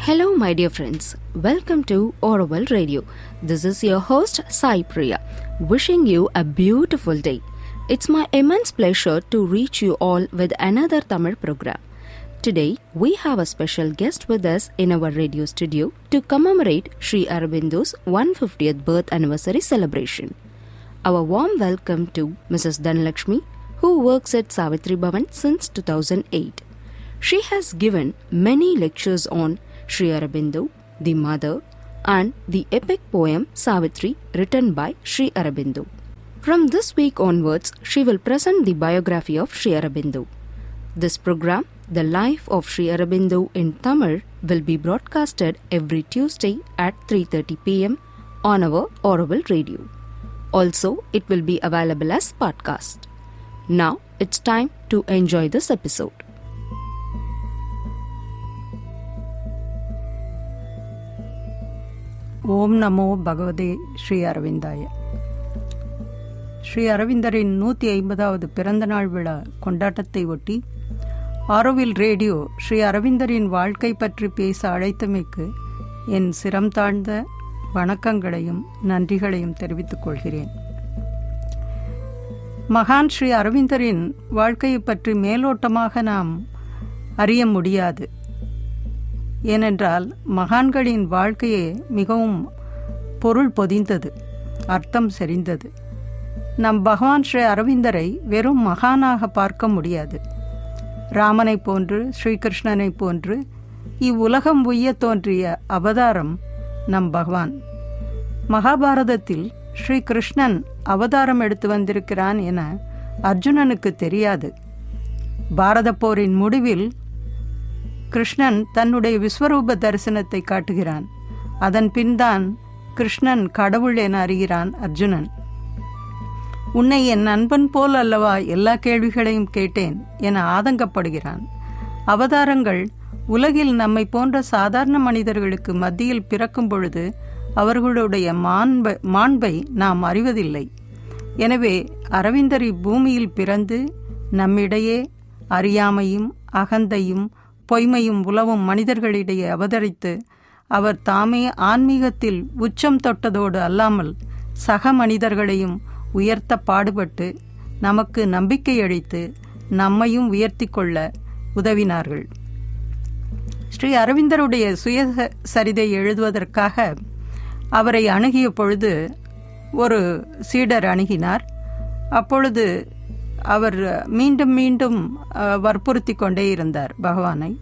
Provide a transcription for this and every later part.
Hello, my dear friends. Welcome to Oral Radio. This is your host, Sai Priya, wishing you a beautiful day. It's my immense pleasure to reach you all with another Tamil program. Today, we have a special guest with us in our radio studio to commemorate Sri Aurobindo's 150th birth anniversary celebration. Our warm welcome to Mrs. Dhanlakshmi, who works at Savitri Bhavan since 2008. She has given many lectures on Sri Aurobindo, the mother, and the epic poem Savitri written by Sri Aurobindo. From this week onwards, she will present the biography of Sri Aurobindo. This program, The Life of Sri Aurobindo in Tamil, will be broadcasted every Tuesday at 3:30 pm on our Audible radio. Also, it will be available as podcast. Now, it's time to enjoy this episode. ஓம் நமோ பகவதே ஸ்ரீ அரவிந்தாய ஸ்ரீ அரவிந்தரின் நூற்றி ஐம்பதாவது பிறந்தநாள் விழா கொண்டாட்டத்தை ஒட்டி Auroville radio Sri அரவிந்தரின் வாழ்க்கை பற்றி பேச அழைத்தமைக்கு என் சிரம் தாழ்ந்த வணக்கங்களையும் நன்றிகளையும் தெரிவித்துக் கொள்கிறேன் மகான் ஸ்ரீ அரவிந்தரின் வாழ்க்கையை பற்றி மேலோட்டமாக நாம் அறிய முடியாது ஏனென்றால் மகான்களின் வாழ்க்கையே மிகவும் பொருள் பொதிந்தது அர்த்தம் செறிந்தது நம் பகவான் ஸ்ரீ அரவிந்தரை வெறும் மகானாக பார்க்க முடியாது ராமனை போன்று ஸ்ரீகிருஷ்ணனை போன்று இவ்வுலகம் உய்ய தோன்றிய அவதாரம் நம் பகவான் மகாபாரதத்தில் ஸ்ரீ கிருஷ்ணன் அவதாரம் எடுத்து வந்திருக்கிறான் என அர்ஜுனனுக்கு தெரியாது பாரத போரின் முடிவில் கிருஷ்ணன் தன்னுடைய விஸ்வரூப தரிசனத்தை காட்டுகிறான் அதன் பின்தான் கிருஷ்ணன் கடவுள் என அறிகிறான் அர்ஜுனன் உன்னை என் நண்பன் போல் அல்லவா எல்லா கேள்விகளையும் கேட்டேன் என ஆதங்கப்படுகிறான் அவதாரங்கள் உலகில் நம்மை போன்ற சாதாரண மனிதர்களுக்கு மத்தியில் பிறக்கும் பொழுது அவர்களுடைய மாண்பை மாண்பை நாம் அறிவதில்லை எனவே அரவிந்தரி பூமியில் பிறந்து நம்மிடையே அறியாமையும் அகந்தையும் பொய்மையும் உலவும் மனிதர்களிடையே அவதரித்து அவர் தாமே ஆன்மீகத்தில் உச்சம் தொட்டதோடு அல்லாமல் சக மனிதர்களையும் உயர்த்த பாடுபட்டு நமக்கு நம்பிக்கை அளித்து நம்மையும் உயர்த்தி கொள்ள உதவினார்கள் ஸ்ரீ அரவிந்தருடைய சுயசரிதை எழுதுவதற்காக அவரை அணுகிய பொழுது ஒரு சீடர் அணுகினார் அப்பொழுது அவர் மீண்டும் மீண்டும் வற்புறுத்தி கொண்டே இருந்தார் பகவானை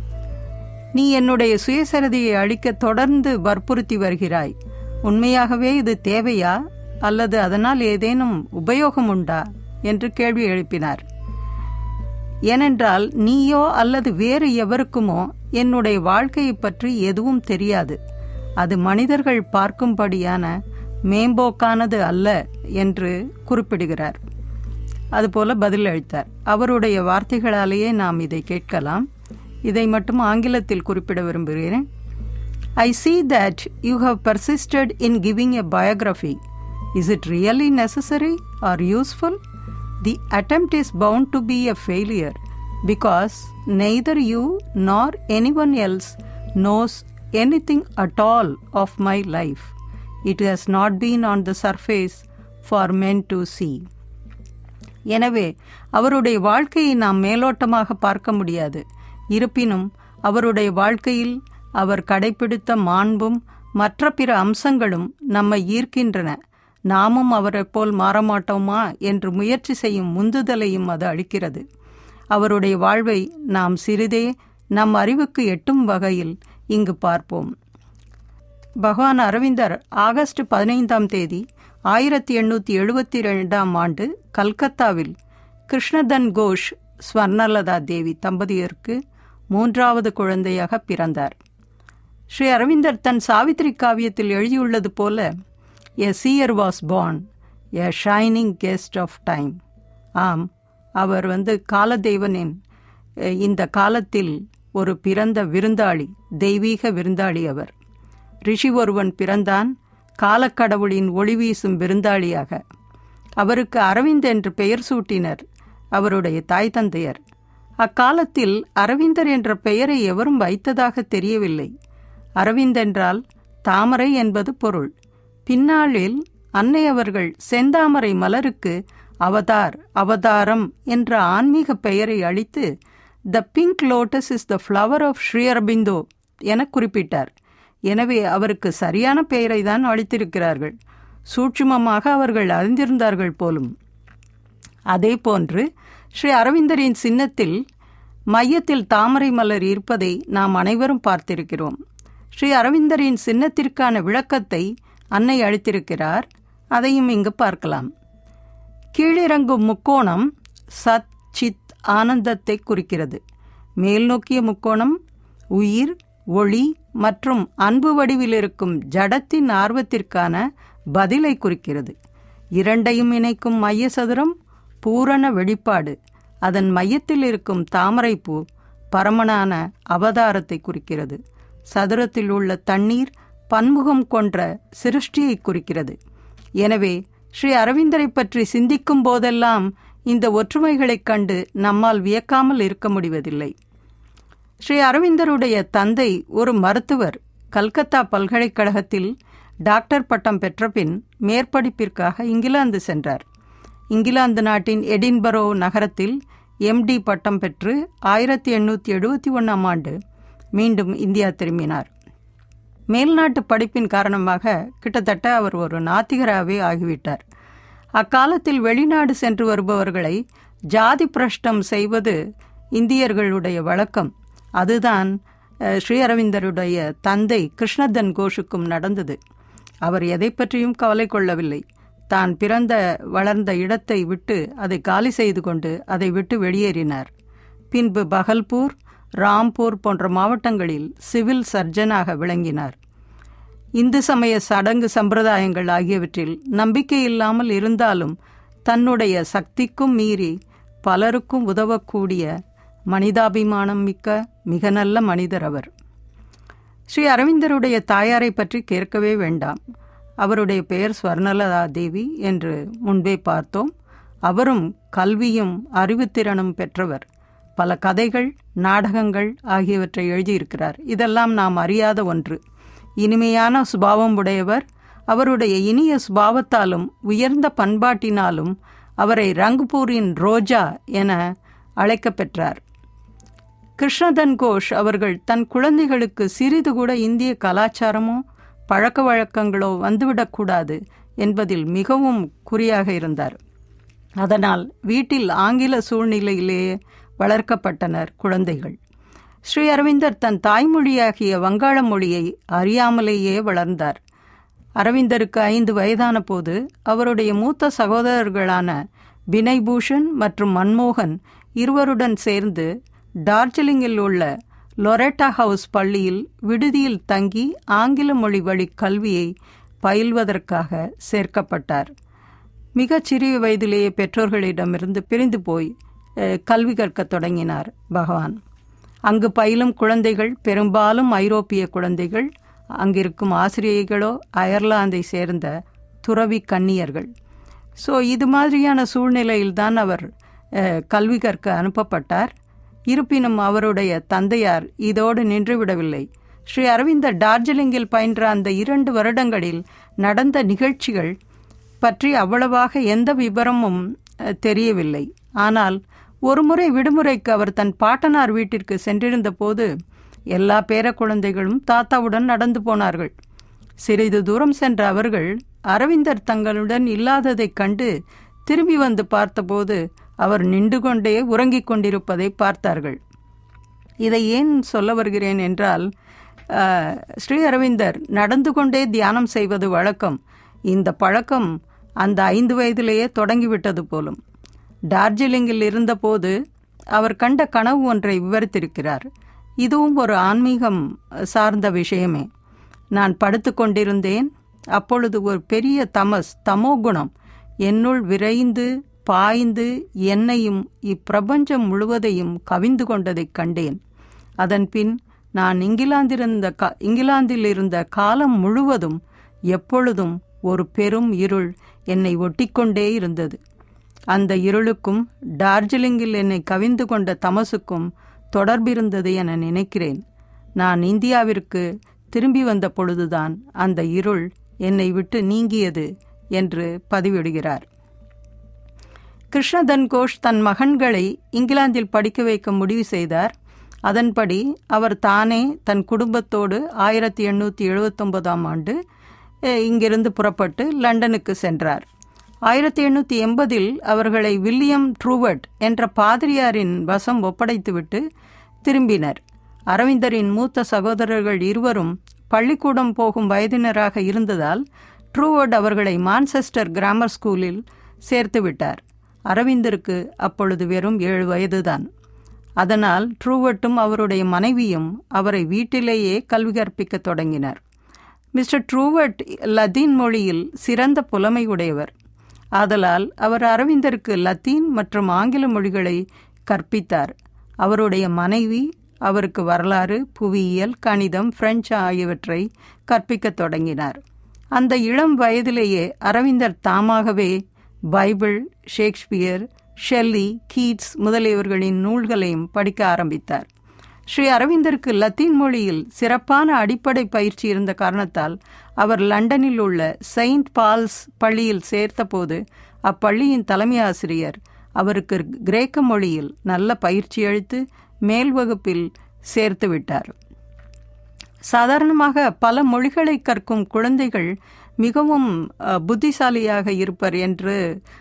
நீ என்னுடைய சுயசரிதையை அழிக்க தொடர்ந்து வற்புறுத்தி வருகிறாய் உண்மையாகவே இது தேவையா அல்லது அதனால் ஏதேனும் உபயோகம் உண்டா என்று கேள்வி எழுப்பினார் ஏனென்றால் நீயோ அல்லது வேறு எவருக்குமோ என்னுடைய வாழ்க்கையை பற்றி எதுவும் தெரியாது அது மனிதர்கள் பார்க்கும்படியான மேம்போக்கானது அல்ல என்று குறிப்பிடுகிறார் அதுபோல பதில் அளித்தார் அவருடைய வார்த்தைகளாலேயே நாம் இதை கேட்கலாம் இதை மட்டும் ஆங்கிலத்தில் குறிப்பிட விரும்புகிறேன் I see that you have persisted in giving a biography is it really necessary or useful the attempt is bound to be a failure because neither you nor anyone else knows anything at all of my life it has not been on the surface for men to see எனவே அவருடைய வாழ்க்கையை நாம் மேலோட்டமாக பார்க்க முடியாது இருப்பினும் அவருடைய வாழ்க்கையில் அவர் கடைபிடித்த மாண்பும் மற்ற பிற அம்சங்களும் நம்மை ஈர்க்கின்றன நாமும் அவரை போல் மாறமாட்டோமா என்று முயற்சி செய்யும் முந்துதலையும் அது அளிக்கிறது அவருடைய வாழ்வை நாம் சிறிதே நம் அறிவுக்கு எட்டும் வகையில் இங்கு பார்ப்போம் பகவான் அரவிந்தர் ஆகஸ்ட் பதினைந்தாம் தேதி ஆயிரத்தி எண்ணூற்றி எழுபத்தி ரெண்டாம் ஆண்டு கல்கத்தாவில் கிருஷ்ணதன் கோஷ் ஸ்வர்ணலதா தேவி தம்பதியருக்கு மூன்றாவது குழந்தையாக பிறந்தார் ஸ்ரீ அரவிந்தர் தன் சாவித்ரி காவியத்தில் எழுதியுள்ளது போல a seer was born a shining guest of time ஆம் அவர் வந்து காலதேவனின் இந்த காலத்தில் ஒரு பிறந்த விருந்தாளி தெய்வீக விருந்தாளி அவர் ரிஷி ஒருவன் பிறந்தான் காலக்கடவுளின் ஒளி வீசும் விருந்தாளியாக அவருக்கு அரவிந்த் என்று பெயர் சூட்டினர் அவருடைய தாய் தந்தையர் அக்காலத்தில் அரவிந்தர் என்ற பெயரை எவரும் வைத்ததாக தெரியவில்லை அரவிந்த் என்றால் தாமரை என்பது பொருள் பின்னாளில் அன்னை அவர்கள் செந்தாமரை மலருக்கு அவதார் அவதாரம் என்ற ஆன்மீக பெயரை அளித்து the pink lotus is the flower of Sri Aurobindo என குறிப்பிட்டார் எனவே அவருக்கு சரியான பெயரை தான் அளித்திருக்கிறார்கள் சூட்சுமமாக அவர்கள் அறிந்திருந்தார்கள் போலும் அதே போன்று ஸ்ரீ அரவிந்தரின் சின்னத்தில் மையத்தில் தாமரை மலர் இருப்பதை நாம் அனைவரும் பார்த்திருக்கிறோம் ஸ்ரீ அரவிந்தரின் சின்னத்திற்கான விளக்கத்தை அன்னை அளித்திருக்கிறார் அதையும் இங்கு பார்க்கலாம் கீழிறங்கும் முக்கோணம் சத் சித் ஆனந்தத்தை குறிக்கிறது மேல் நோக்கிய முக்கோணம் உயிர் ஒளி மற்றும் அன்பு வடிவில் இருக்கும் ஜடத்தின் ஆர்வத்திற்கான பதிலை குறிக்கிறது இரண்டையும் இணைக்கும் மைய சதுரம் பூரண வெளிப்பாடு அதன் மையத்தில் இருக்கும் தாமரைப்பூ பரமனான அவதாரத்தை குறிக்கிறது சதுரத்தில் உள்ள தண்ணீர் பன்முகம் கொன்ற சிருஷ்டியை குறிக்கிறது எனவே ஸ்ரீ அரவிந்தரை பற்றி சிந்திக்கும் போதெல்லாம் இந்த ஒற்றுமைகளைக் கண்டு நம்மால் வியக்காமல் இருக்க முடிவதில்லை ஸ்ரீ அரவிந்தருடைய தந்தை ஒரு மருத்துவர் கல்கத்தா பல்கலைக்கழகத்தில் டாக்டர் பட்டம் பெற்ற பின் மேற்படிப்பிற்காக இங்கிலாந்து சென்றார் இங்கிலாந்து நாட்டின் எடின்பரோ நகரத்தில் எம்டி பட்டம் பெற்று ஆயிரத்தி எண்ணூற்றி எழுபத்தி ஒன்றாம் ஆண்டு மீண்டும் இந்தியா திரும்பினார் மேல்நாட்டு படிப்பின் காரணமாக கிட்டத்தட்ட அவர் ஒரு நாத்திகராகவே ஆகிவிட்டார் அக்காலத்தில் வெளிநாடு சென்று வருபவர்களை ஜாதி பிரஷ்டம் செய்வது இந்தியர்களுடைய வழக்கம் அதுதான் ஸ்ரீ அரவிந்தருடைய தந்தை கிருஷ்ணதன் கோஷுக்கும் நடந்தது அவர் எதை பற்றியும் கவலை கொள்ளவில்லை தான் பிறந்த வளர்ந்த இடத்தை விட்டு அதை காலி செய்து கொண்டு அதை விட்டு வெளியேறினார் பின்பு பகல்பூர் ராம்பூர் போன்ற மாவட்டங்களில் சிவில் சர்ஜனாக விளங்கினார் இந்து சமய சடங்கு சம்பிரதாயங்கள் ஆகியவற்றில் நம்பிக்கை இல்லாமல் இருந்தாலும் தன்னுடைய சக்திக்கும் மீறி பலருக்கும் உதவக்கூடிய மனிதாபிமானம் மிக்க மிக நல்ல மனிதர் அவர் ஸ்ரீ அரவிந்தருடைய தாயாரை பற்றி கேட்கவே வேண்டாம் அவருடைய பெயர் ஸ்வர்ணலதா தேவி என்று முன்பே பார்த்தோம் அவரும் கல்வியும் அறிவுத்திறனும் பெற்றவர் பல கதைகள் நாடகங்கள் ஆகியவற்றை எழுதியிருக்கிறார் இதெல்லாம் நாம் அறியாத ஒன்று இனிமையான சுபாவம் உடையவர் அவருடைய இனிய சுபாவத்தாலும் உயர்ந்த பண்பாட்டினாலும் அவரை ரங்பூரின் ரோஜா என அழைக்கப் பெற்றார் கிருஷ்ணதன் கோஷ் அவர்கள் தன் குழந்தைகளுக்கு சிறிது கூட இந்திய கலாச்சாரமோ பழக்க வழக்கங்களோ வந்துவிடக்கூடாது என்பதில் மிகவும் குறியாக இருந்தார் அதனால் வீட்டில் ஆங்கில சூழ்நிலையிலேயே வளர்க்கப்பட்டனர் குழந்தைகள் ஸ்ரீ அரவிந்தர் தன் தாய்மொழியாகிய வங்காள மொழியை அறியாமலேயே வளர்ந்தார் அரவிந்தருக்கு ஐந்து வயதான போது அவருடைய மூத்த சகோதரர்களான பினைபூஷன் மற்றும் மன்மோகன் இருவருடன் சேர்ந்து டார்ஜிலிங்கில் உள்ள லொரெட்டா ஹவுஸ் பள்ளியில் விடுதியில் தங்கி ஆங்கில மொழி வழி கல்வியை பயில்வதற்காக சேர்க்கப்பட்டார் மிகச் சிறிய வயதிலேயே பெற்றோர்களிடமிருந்து பிரிந்து போய் கல்வி கற்கத் தொடங்கினார் பகவான் அங்கு பயிலும் குழந்தைகள் பெரும்பாலும் ஐரோப்பிய குழந்தைகள் அங்கிருக்கும் ஆசிரியைகளோ அயர்லாந்தை சேர்ந்த துறவி கன்னியர்கள் ஸோ இது மாதிரியான சூழ்நிலையில்தான் அவர் கல்வி கற்க அனுப்பப்பட்டார் இருப்பினும் அவருடைய தந்தையார் இதோடு நின்றுவிடவில்லை ஸ்ரீ அரவிந்தர் டார்ஜிலிங்கில் பயின்ற அந்த இரண்டு வருடங்களில் நடந்த நிகழ்ச்சிகள் பற்றி அவ்வளவாக எந்த விவரமும் தெரியவில்லை ஆனால் ஒருமுறை விடுமுறைக்கு அவர் தன் பாட்டனார் வீட்டிற்கு சென்றிருந்த போது எல்லா பேர குழந்தைகளும் தாத்தாவுடன் நடந்து போனார்கள் சிறிது தூரம் சென்ற அவர்கள் அரவிந்தர் தங்களுடன் இல்லாததைக் கண்டு திரும்பி வந்து பார்த்தபோது அவர் நின்று கொண்டே உறங்கிக் கொண்டிருப்பதை பார்த்தார்கள் இதை ஏன் சொல்ல வருகிறேன் என்றால் ஸ்ரீ அரவிந்தர் நடந்து கொண்டே தியானம் செய்வது வழக்கம் இந்த பழக்கம் அந்த ஐந்து வயதிலேயே தொடங்கிவிட்டது போலும் டார்ஜிலிங்கில் இருந்தபோது அவர் கண்ட கனவு ஒன்றை விவரித்திருக்கிறார் இதுவும் ஒரு ஆன்மீகம் சார்ந்த விஷயமே நான் படுத்து கொண்டிருந்தேன் அப்பொழுது ஒரு பெரிய தமஸ் தமோகுணம் என்னுள் விரைந்து பாய்ந்து என்னையும் இப்பிரபஞ்சம் முழுவதையும் கவிந்து கொண்டதைக் கண்டேன் அதன்பின் நான் இங்கிலாந்திருந்த கா இங்கிலாந்தில் இருந்த காலம் முழுவதும் எப்பொழுதும் ஒரு பெரும் இருள் என்னை ஒட்டிக்கொண்டே இருந்தது அந்த இருளுக்கும் டார்ஜிலிங்கில் என்னை கவிந்து கொண்ட தமசுக்கும் தொடர்பிருந்தது என நினைக்கிறேன் நான் இந்தியாவிற்கு திரும்பி வந்த பொழுதுதான் அந்த இருள் என்னை விட்டு நீங்கியது என்று பதிவிடுகிறார் கிருஷ்ணதன் கோஷ் தன் மகன்களை இங்கிலாந்தில் படிக்க வைக்க முடிவு செய்தார் அதன்படி அவர் தானே தன் குடும்பத்தோடு ஆயிரத்தி எண்ணூற்றி எழுபத்தொன்பதாம் ஆண்டு இங்கிருந்து புறப்பட்டு லண்டனுக்கு சென்றார் ஆயிரத்தி எண்ணூற்றி எண்பதில் அவர்களை வில்லியம் ட்ரூவர்ட் என்ற பாதிரியாரின் வசம் ஒப்படைத்துவிட்டு திரும்பினர் அரவிந்தரின் மூத்த சகோதரர்கள் இருவரும் பள்ளிக்கூடம் போகும் வயதினராக இருந்ததால் ட்ரூவர்ட் அவர்களை மான்செஸ்டர் கிராமர் ஸ்கூலில் சேர்த்து விட்டார் அரவிந்தருக்கு அப்பொழுது வெறும் ஏழு வயதுதான் அதனால் ட்ரூவர்ட்டும் அவருடைய மனைவியும் அவரை வீட்டிலேயே கல்வி கற்பிக்க தொடங்கினர் மிஸ்டர் ட்ரூவர்ட் லத்தீன் மொழியில் சிறந்த புலமை உடையவர் ஆதலால் அவர் அரவிந்தருக்கு லத்தீன் மற்றும் ஆங்கில மொழிகளை கற்பித்தார் அவருடைய மனைவி அவருக்கு வரலாறு புவியியல் கணிதம் பிரெஞ்சு ஆகியவற்றை கற்பிக்கத் தொடங்கினார் அந்த இளம் வயதிலேயே அரவிந்தர் தாமாகவே பைபிள் ஷேக்ஸ்பியர் ஷெல்லி கீட்ஸ் முதலியவர்களின் நூல்களையும் படிக்க ஆரம்பித்தார் ஸ்ரீ அரவிந்தருக்கு லத்தீன் மொழியில் சிறப்பான அடிப்படை பயிற்சி இருந்த காரணத்தால் அவர் லண்டனில் உள்ள செயின்ட் பால்ஸ் பள்ளியில் சேர்த்தபோது அப்பள்ளியின் தலைமை ஆசிரியர் அவருக்கு கிரேக்க மொழியில் நல்ல பயிற்சி அளித்து மேல் வகுப்பில் சேர்த்து விட்டார் சாதாரணமாக பல மொழிகளை கற்கும் குழந்தைகள் மிகவும் புத்திசாலியாக இருப்பர் என்று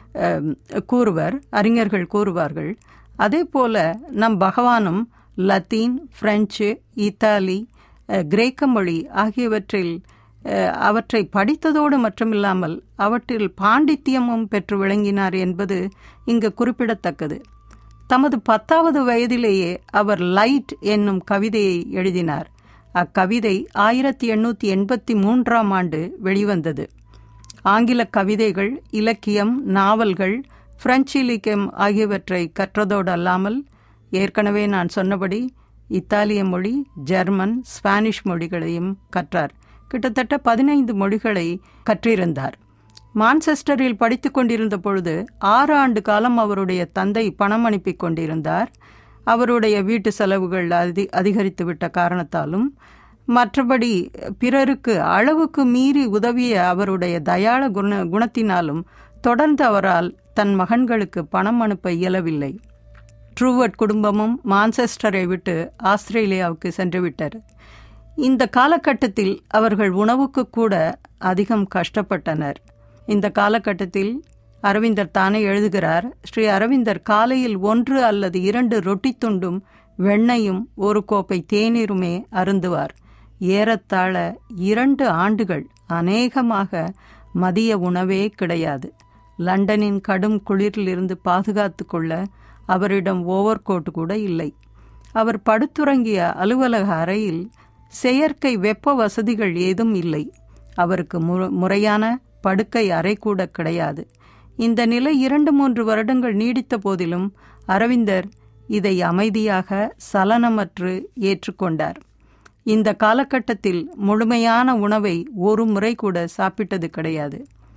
கூறுவர் அறிஞர்கள் கூறுவார்கள் அதே போல நம் பகவானும் லத்தீன் பிரெஞ்சு இத்தாலி கிரேக்க மொழி ஆகியவற்றில் அவற்றை படித்ததோடு மட்டுமில்லாமல் அவற்றில் பாண்டித்தியமும் பெற்று விளங்கினார் என்பது இங்கு குறிப்பிடத்தக்கது தமது பத்தாவது வயதிலேயே அவர் லைட் என்னும் கவிதையை எழுதினார் அக்கவிதை ஆயிரத்தி எண்ணூற்றி எண்பத்தி மூன்றாம் ஆண்டு வெளிவந்தது ஆங்கில கவிதைகள் இலக்கியம் நாவல்கள் பிரெஞ்சு இலக்கியம் ஆகியவற்றை கற்றதோடு அல்லாமல் ஏற்கனவே நான் சொன்னபடி இத்தாலிய மொழி ஜெர்மன் ஸ்பானிஷ் மொழிகளையும் கற்றார் கிட்டத்தட்ட பதினைந்து மொழிகளை கற்றிருந்தார் மான்செஸ்டரில் படித்து கொண்டிருந்த பொழுது ஆறு ஆண்டு காலம் அவருடைய தந்தை பணம் அனுப்பி கொண்டிருந்தார் அவருடைய வீட்டு செலவுகள் அதி அதிகரித்து விட்ட காரணத்தாலும் மற்றபடி பிறருக்கு அளவுக்கு மீறி உதவிய அவருடைய தயாள குண குணத்தினாலும் தொடர்ந்து அவரால் தன் மகன்களுக்கு பணம் அனுப்ப இயலவில்லை ட்ரூவர்ட் குடும்பமும் மான்செஸ்டரை விட்டு ஆஸ்திரேலியாவுக்கு சென்றுவிட்டர் இந்த காலகட்டத்தில் அவர்கள் உணவுக்கு கூட அதிகம் கஷ்டப்பட்டனர் இந்த காலகட்டத்தில் அரவிந்தர் தானே எழுதுகிறார் ஸ்ரீ அரவிந்தர் காலையில் ஒன்று அல்லது இரண்டு ரொட்டி துண்டும் வெண்ணையும் ஒரு கோப்பை தேநீருமே அருந்துவார் ஏறத்தாழ இரண்டு ஆண்டுகள் அநேகமாக மதிய உணவே கிடையாது லண்டனின் கடும் குளிரிலிருந்து பாதுகாத்து கொள்ள அவரிடம் ஓவர் கோட் கூட இல்லை அவர் படுத்துறங்கிய அலுவலக அறையில் செயற்கை வெப்ப வசதிகள் ஏதும் இல்லை அவருக்கு முறையான படுக்கை அறை கூட கிடையாது இந்த நிலை இரண்டு மூன்று வருடங்கள் நீடித்த போதிலும் அரவிந்தர் இதை அமைதியாக சலனமற்று ஏற்றுக்கொண்டார் இந்த காலகட்டத்தில் முழுமையான உணவை ஒரு முறை கூட சாப்பிட்டது கிடையாது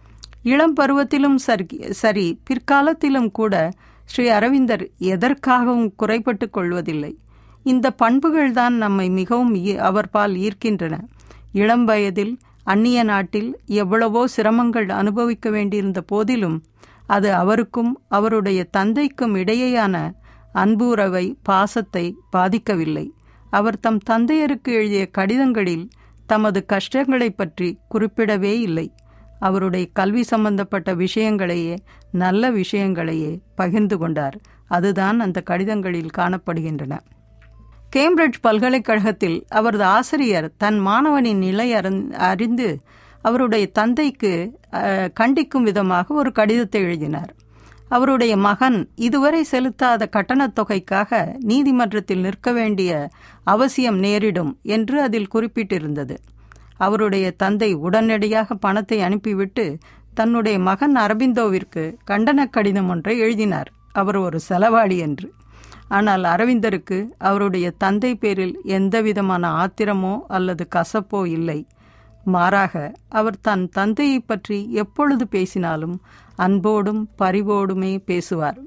இளம் பருவத்திலும் சரி சரி பிற்காலத்திலும் கூட ஸ்ரீ அரவிந்தர் எதற்காகவும் குறைபட்டு கொள்வதில்லை இந்த பண்புகள்தான் நம்மை மிகவும் அவர் பால் ஈர்க்கின்றன இளம் வயதில் அந்நிய நாட்டில் எவ்வளவோ சிரமங்கள் அனுபவிக்க வேண்டியிருந்த போதிலும் அது அவருக்கும் அவருடைய தந்தைக்கும் இடையேயான அன்பு உறவை பாசத்தை பாதிக்கவில்லை அவர் தம் தந்தையருக்கு எழுதிய கடிதங்களில் தமது கஷ்டங்களை பற்றி குறிப்பிடவே இல்லை அவருடைய கல்வி சம்பந்தப்பட்ட விஷயங்களையே நல்ல விஷயங்களையே பகிர்ந்து கொண்டார் அதுதான் அந்த கடிதங்களில் காணப்படுகின்றன கேம்பிரிட்ஜ் பல்கலைக்கழகத்தில் அவரது ஆசிரியர் தன் மாணவனின் நிலை அறிந்து அவருடைய தந்தைக்கு கண்டிக்கும் விதமாக ஒரு கடிதத்தை எழுதினார் அவருடைய மகன் இதுவரை செலுத்தாத கட்டணத் தொகைக்காக நீதிமன்றத்தில் நிற்க வேண்டிய அவசியம் நேரிடும் என்று அதில் குறிப்பிட்டிருந்தது அவருடைய தந்தை உடனடியாக பணத்தை அனுப்பிவிட்டு தன்னுடைய மகன் அரபிந்தோவிற்கு கண்டன கடிதம் ஒன்றை எழுதினார் அவர் ஒரு செலவாளி என்று ஆனால் அரவிந்தருக்கு அவருடைய தந்தை பேரில் எந்தவிதமான ஆத்திரமோ அல்லது கசப்போ இல்லை மாறாக அவர் தன் தந்தையை பற்றி எப்பொழுது பேசினாலும் அன்போடும் பரிவோடுமே பேசுவார்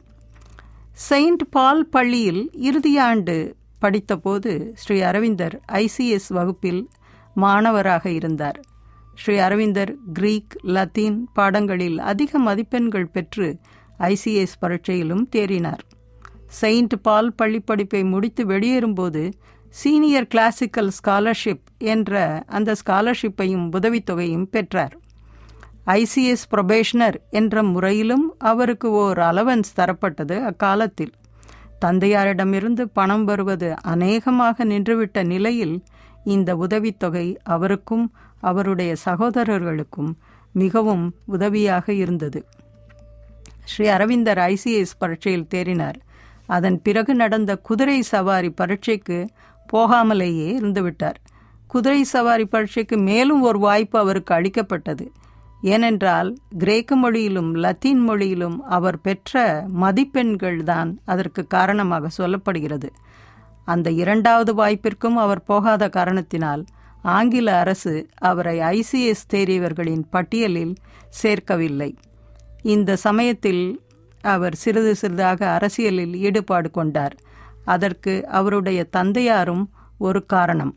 செயின்ட் பால் பள்ளியில் இறுதியாண்டு படித்தபோது ஸ்ரீ அரவிந்தர் ஐசிஎஸ் வகுப்பில் மாணவராக இருந்தார் ஸ்ரீ அரவிந்தர் கிரீக் லத்தீன் பாடங்களில் அதிக மதிப்பெண்கள் பெற்று ஐசிஎஸ் பரீட்சையிலும் தேறினார் செயின்ட் பால் பள்ளிப்படிப்பை முடித்து வெளியேறும்போது சீனியர் கிளாசிக்கல் ஸ்காலர்ஷிப் என்ற அந்த ஸ்காலர்ஷிப்பையும் உதவித்தொகையும் பெற்றார் ஐசிஎஸ் ப்ரொபேஷனர் என்ற முறையிலும் அவருக்கு ஓர் அலவன்ஸ் தரப்பட்டது அக்காலத்தில் தந்தையாரிடமிருந்து பணம் வருவது அநேகமாக நின்றுவிட்ட நிலையில் இந்த உதவித்தொகை அவருக்கும் அவருடைய சகோதரர்களுக்கும் மிகவும் உதவியாக இருந்தது ஸ்ரீ அரவிந்தர் ஐசிஎஸ் பரீட்சையில் தேறினார் அதன் பிறகு நடந்த குதிரை சவாரி பரீட்சைக்கு போகாமலேயே இருந்துவிட்டார் குதிரை சவாரி பரீட்சைக்கு மேலும் ஒரு வாய்ப்பு அவருக்கு அளிக்கப்பட்டது ஏனென்றால் கிரேக்க மொழியிலும் லத்தீன் மொழியிலும் அவர் பெற்ற மதிப்பெண்கள் தான் அதற்கு காரணமாக சொல்லப்படுகிறது அந்த இரண்டாவது வாய்ப்பிற்கும் அவர் போகாத காரணத்தினால் ஆங்கில அரசு அவரை ஐசிஎஸ் தேறியவர்களின் பட்டியலில் சேர்க்கவில்லை இந்த சமயத்தில் அவர் சிறிது சிறிதாக அரசியலில் ஈடுபாடு கொண்டார் அதற்கு அவருடைய தந்தையாரும் ஒரு காரணம்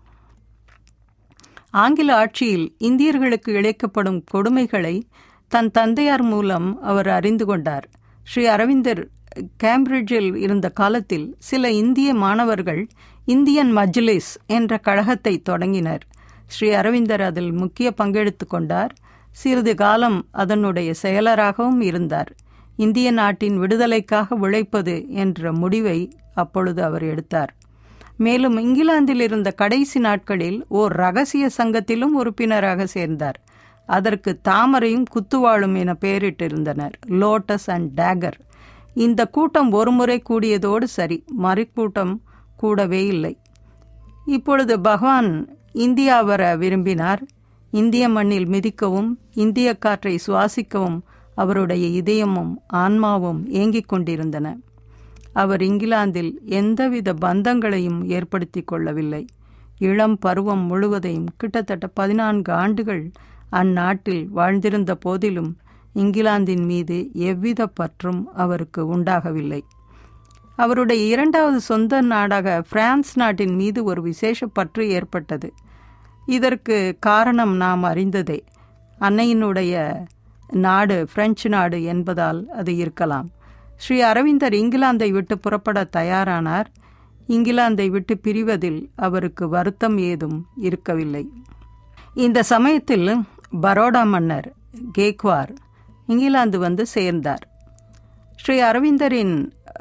ஆங்கில ஆட்சியில் இந்தியர்களுக்கு இழைக்கப்படும் கொடுமைகளை தன் தந்தையார் மூலம் அவர் அறிந்து கொண்டார் ஸ்ரீ அரவிந்தர் கேம்பிரிட்ஜில் இருந்த காலத்தில் சில இந்திய மாணவர்கள் இந்தியன் மஜ்லிஸ் என்ற கழகத்தை தொடங்கினர் ஸ்ரீ அரவிந்தர் அதில் முக்கிய பங்கெடுத்து கொண்டார் சிறிது காலம் அதனுடைய செயலராகவும் இருந்தார் இந்திய நாட்டின் விடுதலைக்காக உழைப்பது என்ற முடிவை அப்பொழுது அவர் எடுத்தார் மேலும் இங்கிலாந்தில் இருந்த கடைசி நாட்களில் ஓர் ரகசிய சங்கத்திலும் உறுப்பினராக சேர்ந்தார் அதற்கு தாமரையும் குத்துவாளும் என பெயரிட்டிருந்தனர் லோட்டஸ் அண்ட் டேகர் இந்த கூட்டம் ஒருமுறை கூடியதோடு சரி மறுக்கூட்டம் கூடவே இல்லை இப்பொழுது பகவான் இந்தியா வர விரும்பினார் இந்திய மண்ணில் மிதிக்கவும் இந்திய காற்றை சுவாசிக்கவும் அவருடைய இதயமும் ஆன்மாவும் ஏங்கிக் கொண்டிருந்தன அவர் இங்கிலாந்தில் எந்தவித பந்தங்களையும் ஏற்படுத்தி கொள்ளவில்லை இளம் பருவம் முழுவதையும் கிட்டத்தட்ட பதினான்கு ஆண்டுகள் அந்நாட்டில் வாழ்ந்திருந்த போதிலும் இங்கிலாந்தின் மீது எவ்வித பற்றும் அவருக்கு உண்டாகவில்லை அவருடைய இரண்டாவது சொந்த நாடாக பிரான்ஸ் நாட்டின் மீது ஒரு விசேஷ பற்று ஏற்பட்டது இதற்கு காரணம் நாம் அறிந்ததே அன்னையினுடைய நாடு பிரெஞ்சு நாடு என்பதால் அது இருக்கலாம் ஸ்ரீ அரவிந்தர் இங்கிலாந்தை விட்டு புறப்பட தயாரானார் இங்கிலாந்தை விட்டு பிரிவதில் அவருக்கு வருத்தம் ஏதும் இருக்கவில்லை இந்த சமயத்தில் பரோடா மன்னர் கேக்வார் இங்கிலாந்து வந்து சேர்ந்தார் ஸ்ரீ அரவிந்தரின்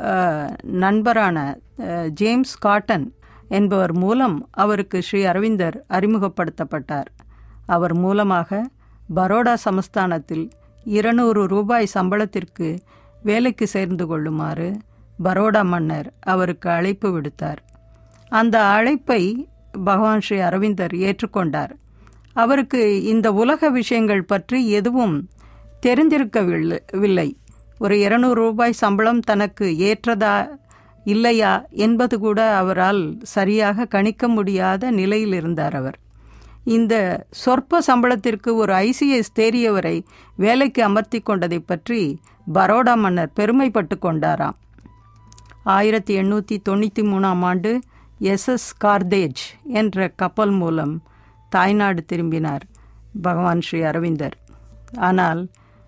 நண்பரான ஜேம்ஸ் காட்டன் என்பவர் மூலம் அவருக்கு ஸ்ரீ அரவிந்தர் அறிமுகப்படுத்தப்பட்டார் அவர் மூலமாக பரோடா சமஸ்தானத்தில் இருநூறு ரூபாய் சம்பளத்திற்கு வேலைக்கு சேர்ந்து கொள்ளுமாறு பரோடா மன்னர் அவருக்கு அழைப்பு விடுத்தார் அந்த அழைப்பை பகவான் ஸ்ரீ அரவிந்தர் ஏற்றுக்கொண்டார் அவருக்கு இந்த உலக விஷயங்கள் பற்றி எதுவும் தெரிந்திருக்கவில்லை ஒரு இருநூறு ரூபாய் சம்பளம் தனக்கு ஏற்றதா இல்லையா என்பது கூட அவரால் சரியாக கணிக்க முடியாத நிலையில் இருந்தார் அவர் இந்த சொற்ப சம்பளத்திற்கு ஒரு ஐசிஎஸ் தேறியவரை வேலைக்கு அமர்த்தி கொண்டதை பற்றி பரோடா மன்னர் பெருமைப்பட்டு கொண்டாராம் ஆயிரத்தி எண்ணூற்றி தொண்ணூற்றி மூணாம் ஆண்டு எஸ்எஸ் கார்தேஜ் என்ற கப்பல் மூலம் தாய்நாடு திரும்பினார் பகவான் ஸ்ரீ அரவிந்தர் ஆனால்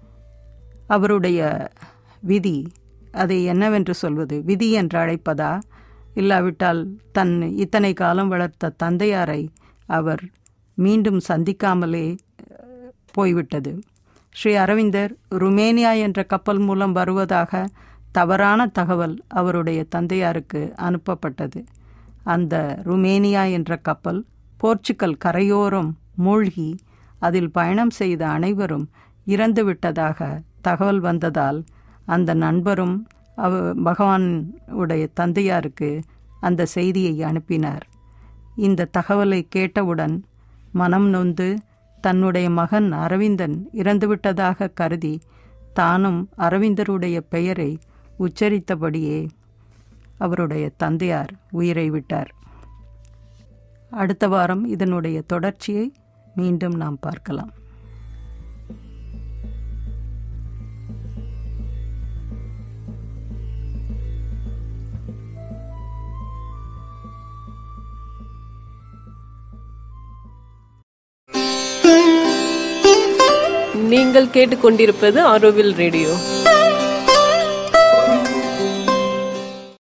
அவருடைய விதி அதை என்னவென்று சொல்வது விதி என்று அழைப்பதா இல்லாவிட்டால் தன் இத்தனை காலம் வளர்த்த தந்தையாரை அவர் மீண்டும் சந்திக்காமலே போய்விட்டது ஸ்ரீ அரவிந்தர் ருமேனியா என்ற கப்பல் மூலம் வருவதாக தவறான தகவல் அவருடைய தந்தையாருக்கு அனுப்பப்பட்டது அந்த ருமேனியா என்ற கப்பல் போர்ச்சுக்கல் கரையோரம் மூழ்கி அதில் பயணம் செய்த அனைவரும் இறந்துவிட்டதாக தகவல் வந்ததால் அந்த நண்பரும் அவ பகவான் உடைய தந்தையாருக்கு அந்த செய்தியை அனுப்பினார் இந்த தகவலை கேட்டவுடன் மனம் நொந்து தன்னுடைய மகன் அரவிந்தன் இறந்துவிட்டதாக கருதி தானும் அரவிந்தருடைய பெயரை உச்சரித்தபடியே அவருடைய தந்தையார் உயிரை விட்டார் அடுத்த வாரம் இதனுடைய தொடர்ச்சியை மீண்டும் நாம் பார்க்கலாம் நீங்கள் கேட்டுக்கொண்டிருப்பது ஆரோவில் ரேடியோ